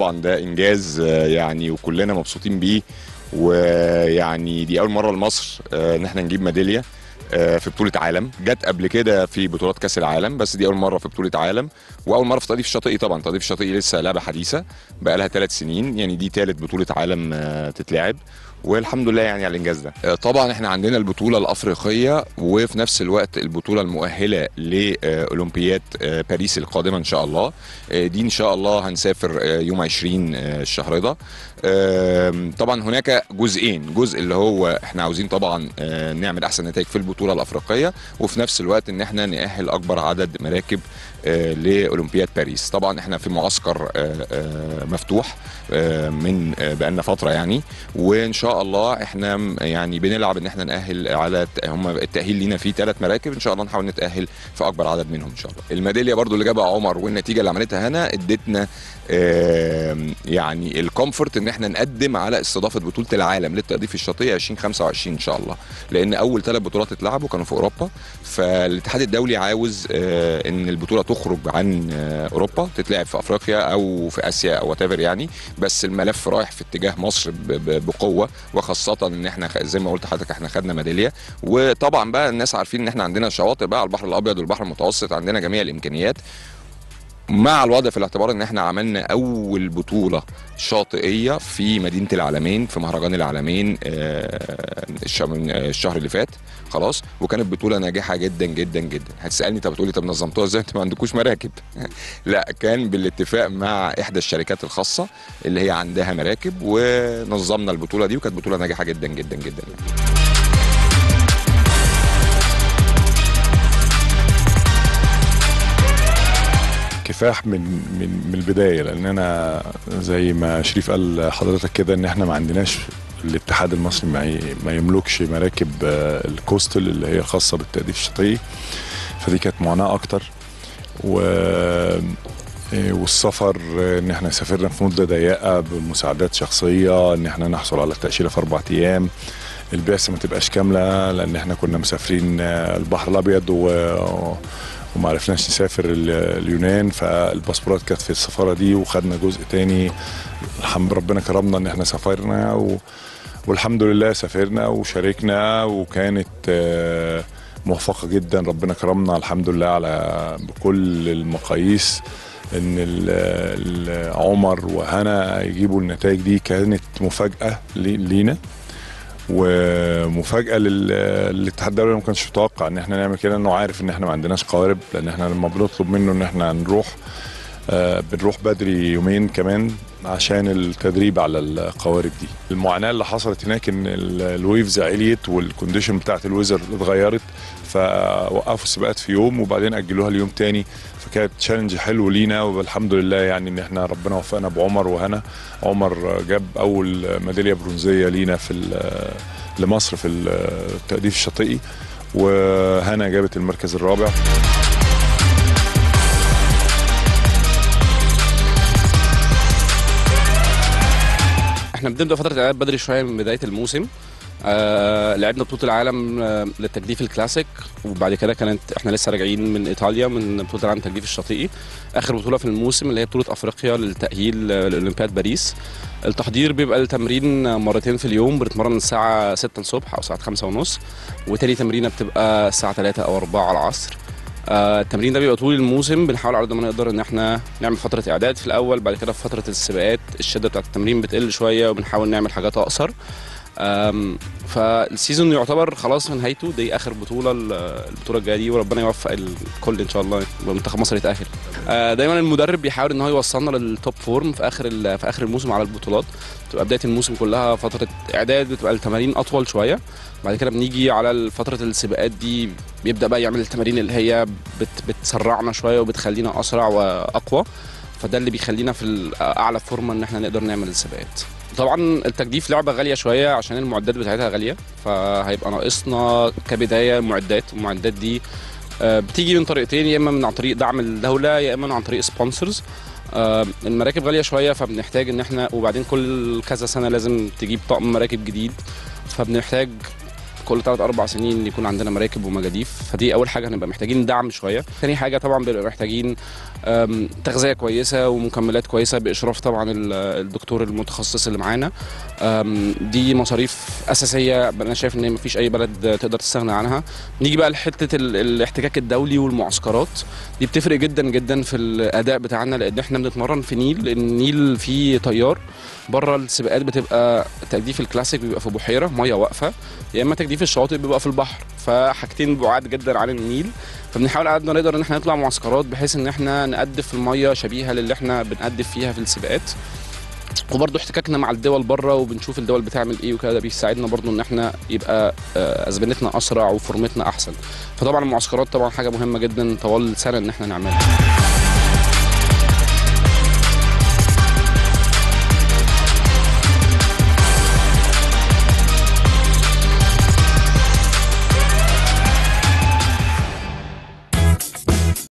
طبعا ده انجاز آه، يعني وكلنا مبسوطين بيه ويعني دي اول مره لمصر آه، ان احنا نجيب ميداليه آه، في بطوله عالم جت قبل كده في بطولات كاس العالم بس دي اول مره في بطوله عالم واول مره في تضيف الشاطئي طبعا تضيف الشاطئي لسه لعبه حديثه بقى لها ثلاث سنين يعني دي ثالث بطوله عالم آه، تتلعب والحمد لله يعني على الانجاز ده آه، طبعا احنا عندنا البطوله الافريقيه وفي نفس الوقت البطوله المؤهله لاولمبياد آه، باريس القادمه ان شاء الله آه، دي ان شاء الله هنسافر آه، يوم 20 آه، الشهر ده آم، طبعا هناك جزئين جزء اللي هو احنا عاوزين طبعا آه، نعمل احسن نتائج في البطوله الافريقيه وفي نفس الوقت ان احنا نأهل اكبر عدد مراكب آه، لاولمبياد باريس طبعا احنا في معسكر آه، آه، مفتوح آه، من آه، بقالنا فتره يعني وان شاء الله احنا م- يعني بنلعب ان احنا نأهل على ت- هم التأهيل لينا فيه ثلاث مراكب ان شاء الله نحاول نتأهل في اكبر عدد منهم ان شاء الله الميداليه برضو اللي جابها عمر والنتيجه اللي عملتها هنا ادتنا آم، يعني الكومفورت ان احنا نقدم على استضافه بطوله العالم للتأديف الشاطئي 2025 ان شاء الله لان اول ثلاث بطولات اتلعبوا كانوا في اوروبا فالاتحاد الدولي عاوز آه، ان البطوله تخرج عن آه، اوروبا تتلعب في افريقيا او في اسيا او وات يعني بس الملف رايح في اتجاه مصر ب- ب- بقوه وخاصه ان احنا خ- زي ما قلت لحضرتك احنا خدنا ميداليه وطبعا بقى الناس عارفين ان احنا عندنا شواطئ بقى على البحر الابيض والبحر المتوسط عندنا جميع الامكانيات مع الوضع في الاعتبار ان احنا عملنا اول بطوله شاطئيه في مدينه العالمين في مهرجان العالمين آه، الش- من- آه، الشهر اللي فات خلاص وكانت بطوله ناجحه جدا جدا جدا هتسالني طب بتقولي طب نظمتوها ازاي انتوا ما عندكوش مراكب لا كان بالاتفاق مع احدى الشركات الخاصه اللي هي عندها مراكب ونظمنا البطوله دي وكانت بطوله ناجحه جدا جدا جدا كفاح من من من البدايه لان انا زي ما شريف قال لحضرتك كده ان احنا ما عندناش الاتحاد المصري ما ي- ما يملكش مراكب آه، الكوستل اللي هي الخاصه بالتأديف الشاطئي فدي كانت معاناه اكتر و آه، والسفر آه، ان احنا سافرنا في مده ضيقه بمساعدات شخصيه ان احنا نحصل على التاشيره في اربع ايام البعثه ما تبقاش كامله لان احنا كنا مسافرين آه، البحر الابيض و وما عرفناش نسافر ال- اليونان فالباسبورات كانت في السفاره دي وخدنا جزء تاني الحمد ربنا كرمنا ان احنا سافرنا و... والحمد لله سافرنا وشاركنا وكانت آه، موفقه جدا ربنا كرمنا الحمد لله على بكل المقاييس ان ال- ال- عمر وهنا يجيبوا النتائج دي كانت مفاجاه لي- لينا ومفاجاه لل- للاتحاد الدولي ما كانش متوقع ان احنا نعمل كده انه عارف ان احنا ما عندناش قوارب لان احنا لما بنطلب منه ان احنا نروح آه، بنروح بدري يومين كمان عشان التدريب على القوارب دي المعاناه اللي حصلت هناك ان ال- الويفز عليت والكونديشن بتاعت الويزر اتغيرت فوقفوا السباقات في يوم وبعدين اجلوها ليوم تاني فكانت تشالنج حلو لينا والحمد لله يعني ان احنا ربنا وفقنا بعمر وهنا عمر جاب اول ميداليه برونزيه لينا في ال- لمصر في التأديف الشاطئي وهنا جابت المركز الرابع احنا بنبدا فتره اعداد بدري شويه من بدايه الموسم آه لعبنا بطوله العالم آه للتجديف الكلاسيك وبعد كده كانت احنا لسه راجعين من ايطاليا من بطوله العالم التجديف الشاطئي اخر بطوله في الموسم اللي هي بطوله افريقيا للتاهيل آه، لاولمبياد باريس التحضير بيبقى التمرين مرتين في اليوم بنتمرن من الساعه 6 الصبح او الساعه 5 ونص وتاني تمرينه بتبقى الساعه 3 او 4 على العصر آه، التمرين ده بيبقى طول الموسم بنحاول على قد ما نقدر ان احنا نعمل فتره اعداد في الاول بعد كده في فتره السباقات الشده بتاعت التمرين بتقل شويه وبنحاول نعمل حاجات اقصر أم، فالسيزون يعتبر خلاص في نهايته دي اخر بطوله ال- البطوله الجايه دي وربنا يوفق الكل ان شاء الله ومنتخب مصر يتاهل آه، دايما المدرب بيحاول ان هو يوصلنا للتوب فورم في اخر ال- في اخر الموسم على البطولات بتبقى بدايه الموسم كلها فتره اعداد بتبقى التمارين اطول شويه بعد كده بنيجي على فتره السباقات دي بيبدا بقى يعمل التمارين اللي هي بت بتسرعنا شويه وبتخلينا اسرع واقوى فده اللي بيخلينا في ال- اعلى فورمه ان احنا نقدر نعمل السباقات طبعا التجديف لعبه غاليه شويه عشان المعدات بتاعتها غاليه فهيبقى ناقصنا كبدايه معدات المعدات دي آه، بتيجي من طريقتين يا اما من عن طريق دعم الدوله يا اما عن طريق سبونسرز المراكب غاليه شويه فبنحتاج ان احنا وبعدين كل كذا سنه لازم تجيب طقم مراكب جديد فبنحتاج كل ثلاث اربع سنين يكون عندنا مراكب ومجاديف فدي اول حاجه هنبقى محتاجين دعم شويه تاني حاجه طبعا بنبقى محتاجين أم، تغذيه كويسه ومكملات كويسه باشراف طبعا ال- الدكتور المتخصص اللي معانا أم، دي مصاريف اساسيه انا شايف ان مفيش اي بلد تقدر تستغنى عنها نيجي بقى لحته ال- الاحتكاك الدولي والمعسكرات دي بتفرق جدا جدا في الاداء بتاعنا لان احنا بنتمرن في نيل النيل فيه تيار بره السباقات بتبقى تجديف الكلاسيك بيبقى في بحيره ميه واقفه يا اما تجديف الشواطئ بيبقى في البحر فحاجتين بعاد جدا عن النيل فبنحاول على قد ما نقدر ان احنا نطلع معسكرات بحيث ان احنا نقدف في الميه شبيهه للي احنا بنقدف فيها في السباقات وبرضه احتكاكنا مع الدول بره وبنشوف الدول بتعمل ايه وكده ده بيساعدنا برضه ان احنا يبقى آه، ازمنتنا اسرع وفورمتنا احسن فطبعا المعسكرات طبعا حاجه مهمه جدا طوال السنه ان احنا نعملها